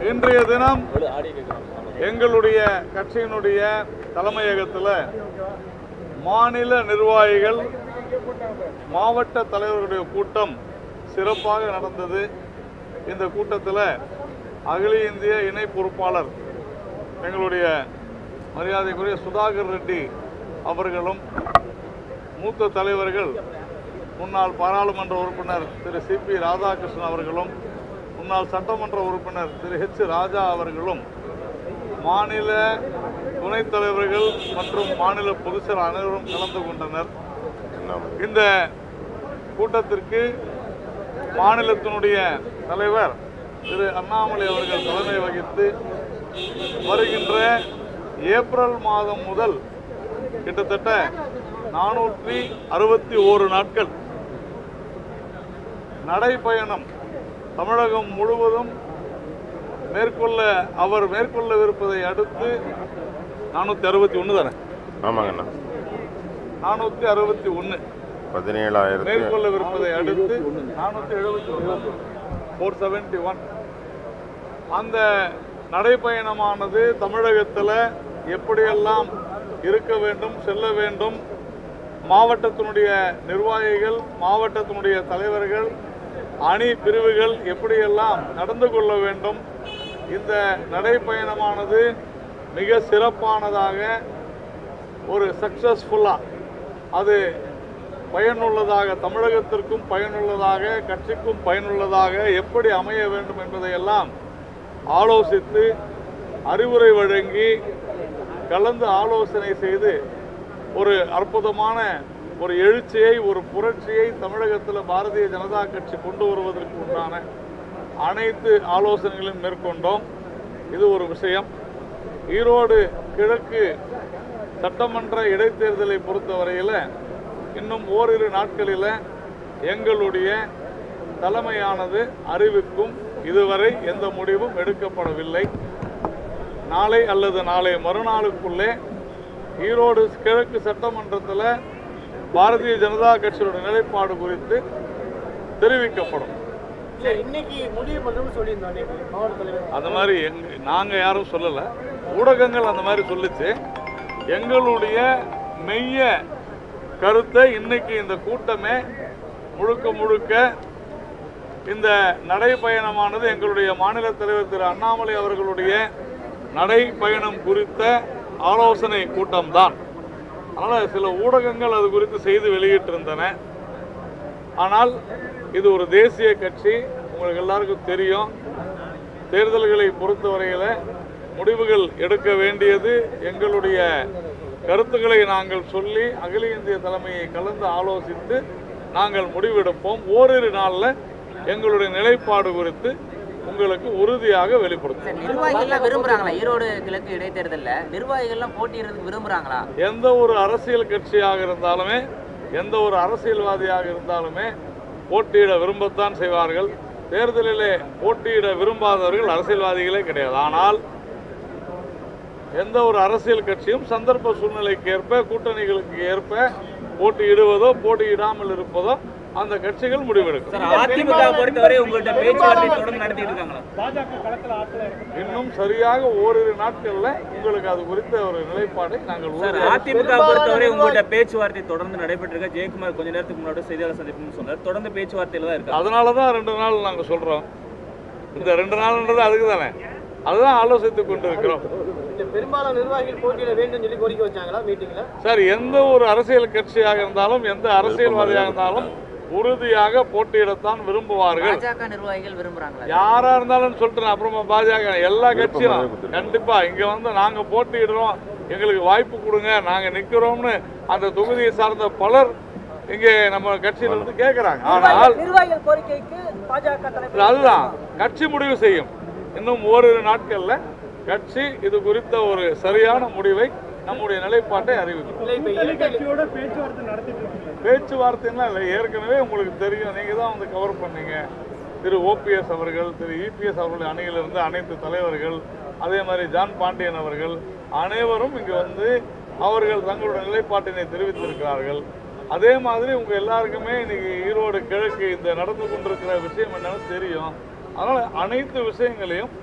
இன்றைய தினம் எங்களுடைய கட்சியினுடைய தலைமையகத்தில் மாநில நிர்வாகிகள் மாவட்ட தலைவர்களுடைய கூட்டம் சிறப்பாக நடந்தது இந்த கூட்டத்தில் அகில இந்திய இணை பொறுப்பாளர் எங்களுடைய மரியாதைக்குரிய சுதாகர் ரெட்டி அவர்களும் மூத்த தலைவர்கள் முன்னாள் பாராளுமன்ற உறுப்பினர் திரு சி பி ராதாகிருஷ்ணன் அவர்களும் முன்னாள் சட்டமன்ற உறுப்பினர் திரு ஹெச் ராஜா அவர்களும் மாநில துணைத் தலைவர்கள் மற்றும் மாநில பொதுச்செயல் அனைவரும் கலந்து கொண்டனர் இந்த கூட்டத்திற்கு மாநிலத்தினுடைய தலைவர் திரு அண்ணாமலை அவர்கள் தலைமை வகித்து வருகின்ற ஏப்ரல் மாதம் முதல் கிட்டத்தட்ட நானூற்றி அறுபத்தி ஓரு நாட்கள் நடைப்பயணம் தமிழகம் முழுவதும் மேற்கொள்ள அவர் மேற்கொள்ளவிருப்பதை அடுத்து நானூற்றி அறுபத்தி ஒன்று தானே ஆமாங்கண்ணா நானூற்றி அறுபத்தி ஒன்று பதினேழாயிரத்து மேற்கொள்ளவிருப்பதை அடுத்து நானூற்றி எழுபத்தி ஒன்று ஃபோர் செவன்டி ஒன் அந்த நடைப்பயணமானது தமிழகத்தில் எப்படியெல்லாம் இருக்க வேண்டும் செல்ல வேண்டும் மாவட்டத்தினுடைய நிர்வாகிகள் மாவட்டத்தினுடைய தலைவர்கள் அணி பிரிவுகள் எப்படியெல்லாம் நடந்து கொள்ள வேண்டும் இந்த நடைப்பயணமானது மிக சிறப்பானதாக ஒரு சக்சஸ்ஃபுல்லாக அது பயனுள்ளதாக தமிழகத்திற்கும் பயனுள்ளதாக கட்சிக்கும் பயனுள்ளதாக எப்படி அமைய வேண்டும் என்பதையெல்லாம் ஆலோசித்து அறிவுரை வழங்கி கலந்து ஆலோசனை செய்து ஒரு அற்புதமான ஒரு எழுச்சியை ஒரு புரட்சியை தமிழகத்தில் பாரதிய ஜனதா கட்சி கொண்டு வருவதற்கு உண்டான அனைத்து ஆலோசனைகளையும் மேற்கொண்டோம் இது ஒரு விஷயம் ஈரோடு கிழக்கு சட்டமன்ற இடைத்தேர்தலை பொறுத்தவரையில் இன்னும் ஓரிரு நாட்களில் எங்களுடைய தலைமையானது அறிவிக்கும் இதுவரை எந்த முடிவும் எடுக்கப்படவில்லை நாளை அல்லது நாளை மறுநாளுக்குள்ளே ஈரோடு கிழக்கு சட்டமன்றத்தில் பாரதிய ஜனதா கட்சியோட நிலைப்பாடு குறித்து தெரிவிக்கப்படும் இல்ல இன்னைக்கு முடிவு பண்ணணும்னு சொல்லியிருந்தோம் அன்னைக்கு மாவட்ட தலைவர் அந்த மாதிரி எங்க நாங்கள் யாரும் சொல்லலை ஊடகங்கள் அந்த மாதிரி சொல்லுச்சு எங்களுடைய மெய்ய கருத்தை இன்னைக்கு இந்த கூட்டமே முழுக்க முழுக்க இந்த நடைப்பயணமானது எங்களுடைய மாநில தலைவர் திரு அண்ணாமலை அவர்களுடைய நடைப்பயணம் குறித்த ஆலோசனை கூட்டம்தான் அதனால் சில ஊடகங்கள் அது குறித்து செய்து வெளியிட்டிருந்தன ஆனால் இது ஒரு தேசிய கட்சி உங்களுக்கு எல்லாருக்கும் தெரியும் தேர்தல்களை பொறுத்தவரையில் முடிவுகள் எடுக்க வேண்டியது எங்களுடைய கருத்துக்களை நாங்கள் சொல்லி அகில இந்திய தலைமையை கலந்து ஆலோசித்து நாங்கள் முடிவெடுப்போம் ஓரிரு நாளில் எங்களுடைய நிலைப்பாடு குறித்து உங்களுக்கு உறுதியாக வெளிப்படுத்தும் நிர்வாகிகள்லாம் விரும்புறாங்களா ஈரோடு கிழக்கு இடைத்தேர்தல்ல நிர்வாகிகள்லாம் போட்டியிடுறதுக்கு விரும்புறாங்களா எந்த ஒரு அரசியல் கட்சியாக இருந்தாலுமே எந்த ஒரு அரசியல்வாதியாக இருந்தாலுமே போட்டியிட விரும்பத்தான் செய்வார்கள் தேர்தலிலே போட்டியிட விரும்பாதவர்கள் அரசியல்வாதிகளே கிடையாது ஆனால் எந்த ஒரு அரசியல் கட்சியும் சந்தர்ப்ப சூழ்நிலைக்கு ஏற்ப கூட்டணிகளுக்கு ஏற்ப போட்டியிடுவதோ போட்டியிடாமல் இருப்பதோ அந்த கட்சிகள் முடிவெடுக்கும் சார் அதிமுக பொறுத்தவரை உங்கள்ட்ட பேச்சுவார்த்தை தொடர்ந்து நடத்திட்டு இருக்காங்களா பாஜக களத்துல ஆட்கள் இருக்கு இன்னும் சரியாக ஓரிரு நாட்களில் உங்களுக்கு அது குறித்த ஒரு நிலைப்பாடை நாங்கள் சார் உறுதியாக அதிமுக பொறுத்தவரை உங்கள்ட்ட பேச்சுவார்த்தை தொடர்ந்து நடைபெற்று இருக்க ஜெயக்குமார் கொஞ்ச நேரத்துக்கு முன்னாடி செய்தியாளர் சந்திப்புன்னு சொன்னார் தொடர்ந்து பேச்சுவார்த்தையில தான் இருக்காங்க அதனால தான் ரெண்டு நாள் நாங்கள் சொல்கிறோம் இந்த ரெண்டு நாள்ன்றது அதுக்கு தானே அதுதான் ஆலோசித்து கொண்டு இருக்கிறோம் இல்ல பெரும்பாலான நிர்வாகிகள் போட்டியிட வேண்டும் சொல்லி கோரிக்கை வச்சாங்களா மீட்டிங்ல சார் எந்த ஒரு அரசியல் கட்சியாக இருந்தாலும் எந்த அரசியல்வாதியாக இருந்தாலும் உறுதியாக போட்டியிடத்தான் விரும்புவார்கள் பாஜக நிர்வாகிகள் விரும்புறாங்களா யாரா இருந்தாலும் சொல்லிட்டு நான் அப்புறமா பாஜக எல்லா கட்சியும் கண்டிப்பா இங்க வந்து நாங்க போட்டியிடுறோம் எங்களுக்கு வாய்ப்பு கொடுங்க நாங்க நிக்கிறோம்னு அந்த தொகுதியை சார்ந்த பலர் இங்கே நம்ம கட்சியில இருந்து கேட்கறாங்க ஆனால் நிர்வாகிகள் கோரிக்கைக்கு பாஜக தலைவர் அதுதான் கட்சி முடிவு செய்யும் இன்னும் ஓரிரு நாட்கள்ல கட்சி இது குறித்த ஒரு சரியான முடிவை நம்முடைய நிலைப்பாட்டை அறிவிக்கும் இல்ல இப்ப கட்சியோட பேச்சுவார்த்தை நடத்திட்டு இருக்கீங்க பேச்சுவார்த்தைலாம் இல்லை ஏற்கனவே உங்களுக்கு தெரியும் நீங்கள் தான் வந்து கவர் பண்ணீங்க திரு ஓபிஎஸ் அவர்கள் திரு இபிஎஸ் அவர்களுடைய அணியிலிருந்து அனைத்து தலைவர்கள் அதே மாதிரி ஜான் பாண்டியன் அவர்கள் அனைவரும் இங்கே வந்து அவர்கள் தங்களுடைய நிலைப்பாட்டினை தெரிவித்திருக்கிறார்கள் அதே மாதிரி உங்கள் எல்லாருக்குமே இன்னைக்கு ஈரோடு கிழக்கு இந்த நடந்து கொண்டிருக்கிற விஷயம் என்னன்னு தெரியும் அதனால் அனைத்து விஷயங்களையும்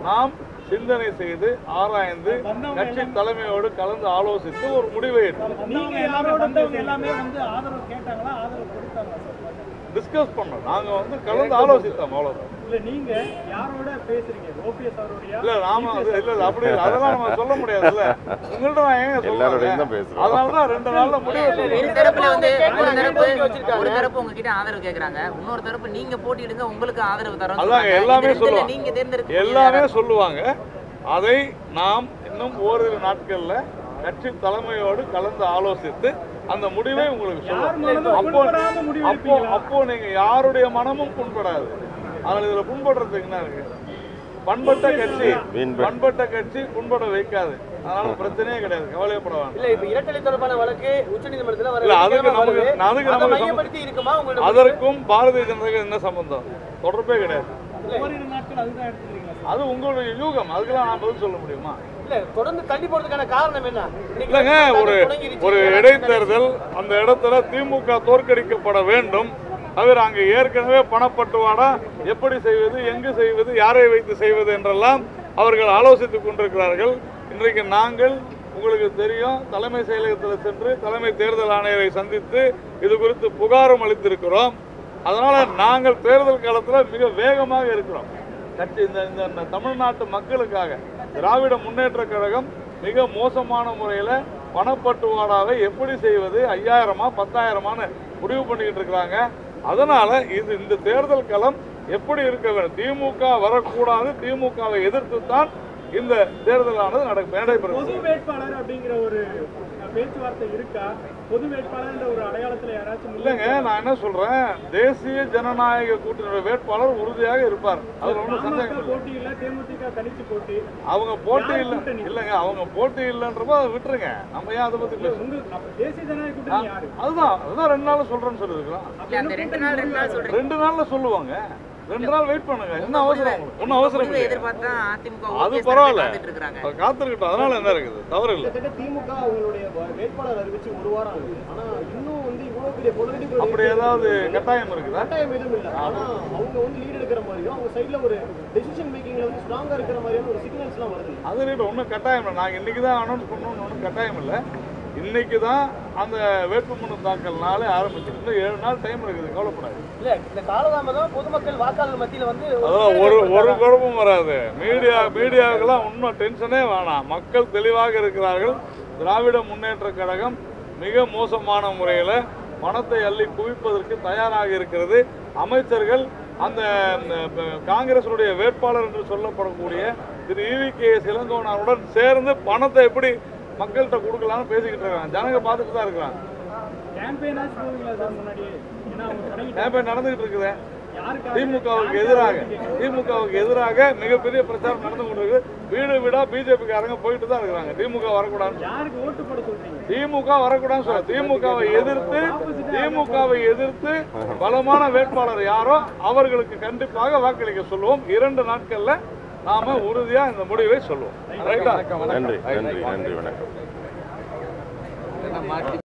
நாம் சிந்தனை செய்து ஆராய்ந்து கட்சி தலைமையோடு கலந்து ஆலோசித்து ஒரு முடிவை எடுத்தோம் நீங்க எல்லாரோட வந்தவங்க எல்லாமே வந்து ஆதரவு கேட்டாங்களா ஆதரவு கொடுத்தாங்களா சார் டிஸ்கஸ் பண்ணோம் நாங்க வந்து கலந்து ஆலோசித்தோம் அவ்வளவுதான் இல்ல நீங்க யாரோட பேசுறீங்க ஓபிஎஸ் அவருடைய இல்ல நாம அது இல்ல இல்ல அப்படி இல்ல அதெல்லாம் நம்ம சொல்ல முடியாதுல்ல உங்கள்ட்ட நான் ஏங்க எல்லாரோடையும் சொல்றேன் தான் பேசுறோம். அதனால தான் ரெண்டு நாள்ல முடிவு ஒரு சொல்றேன் தரப்புல வந்து ஒரு கேட்கறாங்க, தரப்பு கோரிக்கை வச்சிருக்காங்க. ஒரு தரப்பு உங்ககிட்ட ஆதரவு கேக்குறாங்க இன்னொரு தரப்பு நீங்க போட்டியிடுங்க உங்களுக்கு ஆதரவு தரோம் அதாங்க, எல்லாமே சொல்லுவாங்க. நீங்க தேர்ந்தெடுக்க எல்லாமே சொல்லுவாங்க அதை நாம் இன்னும் ஓரிரு நாட்கள்ல கட்சி தலைமையோடு கலந்து ஆலோசித்து அந்த முடிவை உங்களுக்கு சொல்லுவோம் அப்போ அப்போ அப்போ நீங்க யாருடைய மனமும் புண்படாது அதில் இதுல புண்படுறதுக்கு என்ன இருக்கு பண்பட்ட கட்சி வீண்ப- பண்பட்ட கட்சி புண்பட வைக்காது அதனால பிரச்சனையே கிடையாது கவலையப்பட வேண்டாம் இல்ல இப்ப இரட்டலை தொடர்பான வழக்கு உச்சநீதிமன்றத்துல வர இல்ல, அதுக்கு வெள்ளிக்கிழமை நமக்கு- வருது. அதுக்கு அதை நமக்கு மையப்படுத்தி இருக்குமா உங்களோட அதற்கும் பாரதிய ஜனதாக்கு என்ன சம்பந்தம் தொடர்பே கிடையாது ஓரிரு நாட்கள் அதுதான் எடுத்துக்கிறீங்களா சார் அது உங்களுடைய யூகம் அதுக்கெல்லாம் நான் பதில் சொல்ல முடியுமா இல்ல தொடர்ந்து தள்ளி போறதுக்கான காரணம் என்ன இன்னைக்கு இல்லைங்க ஒரு தொடங்கிருச்சு. ஒரு இடைத்தேர்தல் அந்த இடத்துல திமுக தோற்கடிக்கப்பட வேண்டும் தவிர அங்கே ஏற்கனவே பணப்பட்டுவாடா எப்படி செய்வது எங்கு செய்வது யாரை வைத்து செய்வது என்றெல்லாம் அவர்கள் ஆலோசித்துக் கொண்டிருக்கிறார்கள் இன்றைக்கு நாங்கள் உங்களுக்கு தெரியும் தலைமை செயலகத்தில் சென்று தலைமை தேர்தல் ஆணையரை சந்தித்து இது குறித்து புகாரும் அளித்திருக்கிறோம் அதனால நாங்கள் தேர்தல் காலத்தில் மிக வேகமாக இருக்கிறோம் கட்சி இந்த இந்த இந்த தமிழ்நாட்டு மக்களுக்காக திராவிட முன்னேற்ற கழகம் மிக மோசமான முறையில் பணப்பட்டுவாடாவை எப்படி செய்வது ஐயாயிரமா பத்தாயிரமான்னு முடிவு பண்ணிக்கிட்டு இருக்கிறாங்க அதனால இது இந்த தேர்தல் களம் எப்படி இருக்க வேண்டும் திமுக வரக்கூடாது திமுகவை எதிர்த்து தான் இந்த தேர்தலானது நடக்கும் நடைபெறும் பொது வேட்பாளர் அப்படிங்கிற ஒரு அஹ், பேச்சுவார்த்தை இருக்கா பொது வேட்பாளர்ன்ற ஒரு அடையாளத்துல யாராச்சும் முன் இல்லைங்க நான் என்ன சொல்றேன் தேசிய ஜனநாயக கூட்டணியோட வேட்பாளர் உறுதியாக இருப்பார் அதுல ஒன்றும் சந்தேகம் பாமக இல்லை போட்டி இல்ல தேமுதிக தனிச்சு போட்டி அவங்க போட்டி யார் இல்லை கூட்டணி? இல்லைங்க அவங்க போட்டி இல்லைன்றப்போ அதை விட்டுருங்க நம்ம ஏன் அதை பத்தி பேசணும் உங்க அப்ப தேசிய ஜனநாயக கூட்டணி யாரு அதுதான் அதுதான் ரெண்டு நாள் சொல்றேன்னு சொல்லிருக்கலாம் இல்ல அந்த ரெண்டு நாள் ரெண்டு நாள் சொல்றீங்க ரெண்டு நாள்ல சொல்லுவாங்க ரெண்டு நாள் வெயிட் பண்ணுங்க என்ன அவசரம் உங்களுக்கு? ஒன்றும் அவசரம் முடிவை இல்லை எதிர்பார்த்தா அதிமுக அது OPS பரவாயில்ல. காத்துட்டு இருக்காங்க அவர் காத்திருக்கட்டும் அதனால என்ன இருக்குது தவறு இல்லை கிட்டத்தட்ட திமுக அவங்களுடைய வ- வேட்பாளர் அறிவிச்சு ஒரு வாரம் ஆகுது ஆனா இன்னும் வந்து இவ்வளவு பெரிய பொலிட்டிக்கல் அப்படி ஏதாவது கட்டாயம் இருக்குதா கட்டாயம் எதுவும் இல்லை ஆனா அவங்க வந்து லீட் எடுக்கிற மாதிரியும் அவங்க சைடுல ஒரு டெசிஷன் மேக்கிங்ல வந்து ஸ்ட்ராங்கா இருக்கிற மாதிரியான ஒரு சிக்னல்ஸ் எல்லாம் வருது அது ரேட் ஒன்றும் கட்டாயம் இல்லை நாங்கள் இன்னைக்கு தான் அனௌன்ஸ் பண்ணணும்னு ஒன்றும் கட்டாயம் இல்லை இன்னைக்கு தான் அந்த வேட்புமனு தாக்கல் நாளே ஆரம்பிச்சிருக்கு இன்னும் ஏழு நாள் டைம் இருக்குது கவலைப்படாது இல்ல இந்த காலதாமதம் பொதுமக்கள் வாக்காளர் மத்தியில வந்து அதான் ஒரு ஒரு குழப்பமும் வராது மீடியா மீடியாவுக்கெல்லாம் இன்னும் டென்ஷனே வேணாம் மக்கள் தெளிவாக இருக்கிறார்கள் திராவிட முன்னேற்ற கழகம் மிக மோசமான முறையில் பணத்தை அள்ளி குவிப்பதற்கு தயாராக இருக்கிறது அமைச்சர்கள் அந்த ம், காங்கிரசுடைய வேட்பாளர் என்று சொல்லப்படக்கூடிய திரு இவி கே இளங்கோவனாருடன் சேர்ந்து பணத்தை எப்படி மக்கள்கிட்ட கொடுக்கலாம்னு பேசிக்கிட்டு இருக்காங்க ஜனங்க பார்த்துட்டு தான் இருக்கிறாங்க கேம்பெயினாச்சும் போவீங்களா சார் முன்னாடியே ஏன்னா அவங்க தொடங்கி கேம்பெயின் நடந்துகிட்டு இருக்குது யாருக்காக திமுகவுக்கு எதிராக திமுகவுக்கு எதிராக மிகப்பெரிய பிரச்சாரம் நடந்து கொண்டிருக்கு வீடு வீடா பிஜேபிக்காரங்க போயிட்டு தான் இருக்கிறாங்க திமுக வரக்கூடாதுன்னு யாருக்கு ஓட்டு போட சொல்றீங்க திமுக வரக்கூடாதுன்னு சொல்ல திமுகவை எதிர்த்து திமுகவை எதிர்த்து பலமான வேட்பாளர் யாரோ அவர்களுக்கு கண்டிப்பாக வாக்களிக்க சொல்லுவோம் இரண்டு நாட்கள்ல நாம உறுதியா இந்த முடிவை சொல்லுவோம் ரைட்டா நன்றி நன்றி நன்றி வணக்கம்